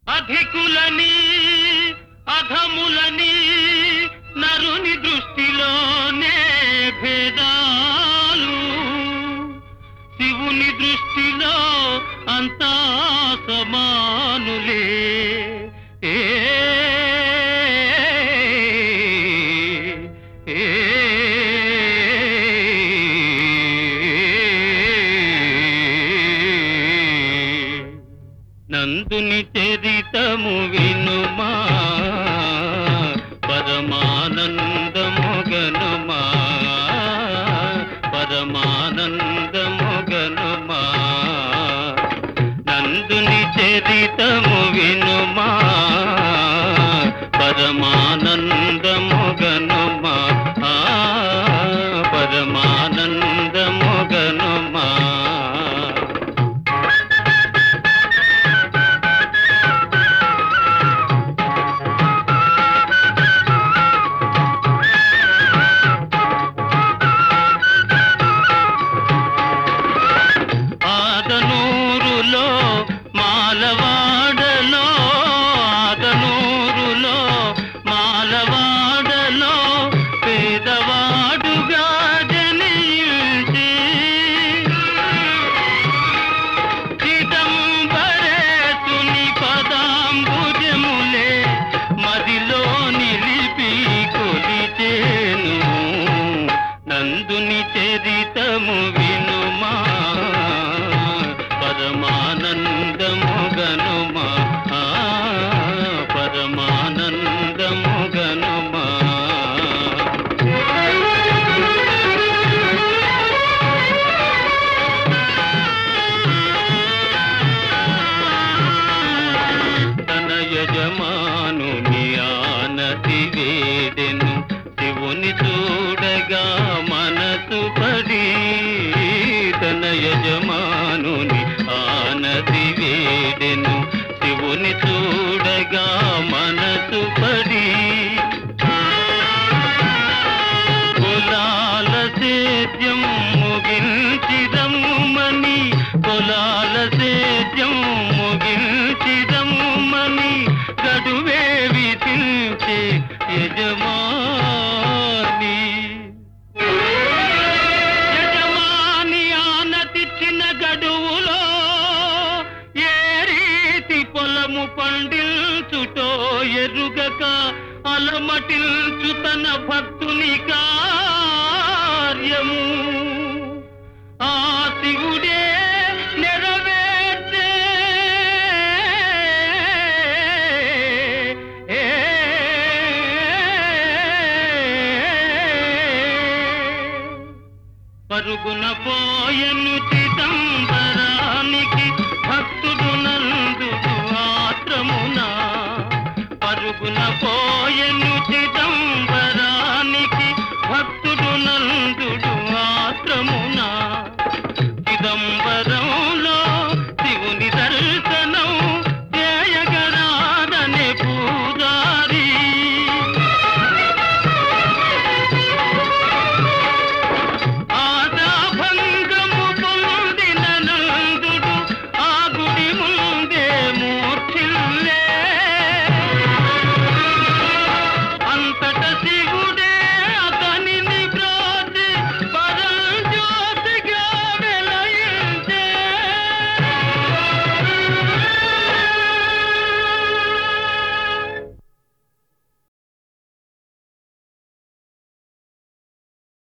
అధికులని అధములని నరుని దృష్టిలోనే భేదాలు శివుని దృష్టిలో అంతా సమానులే ఏ ఏ నందుని చరితము వినుమా పరమానందముగనుమా పరమానందముగనుమా నందుని చరితము వినుమా పరమానందముగనుమా ఆ, పరమానందముగనుమా ఆదనూరులో మాలవాడలో ఆదనూరులో మాలవాడలో పేదవాడుగా జనించి చిదంబరేతుని పదాంబుజములే మదిలో నిలిపి కొలిచేను నందుని చరితము వినుమా పరమానందము గనుమా ఆ, పరమానందము గనుమా తన యజమానుని ఆనతి వేడెను శివుని చూడగా మనసు పడి తన యజమానుని ఆనతి వేడెను శివుని చూడగా మనసు పడి కులాల సేద్యం ముగించిదమ్మని కులాల సేద్యం ముగించిదమ్మని గడువే విధించే యజమాని యజమాని ఆనతిచ్చిన గడువులో ఏ రీతి పొలము పండిల్చుటో ఎరుగక అలమటిల్చు తన భక్తుని కార్యము ఆ శివుడే నెరవేర్చే ఏ పరుగున పోయను చిదంబరానికి భక్తుడు నందు ఆత్రమున పరుగున పో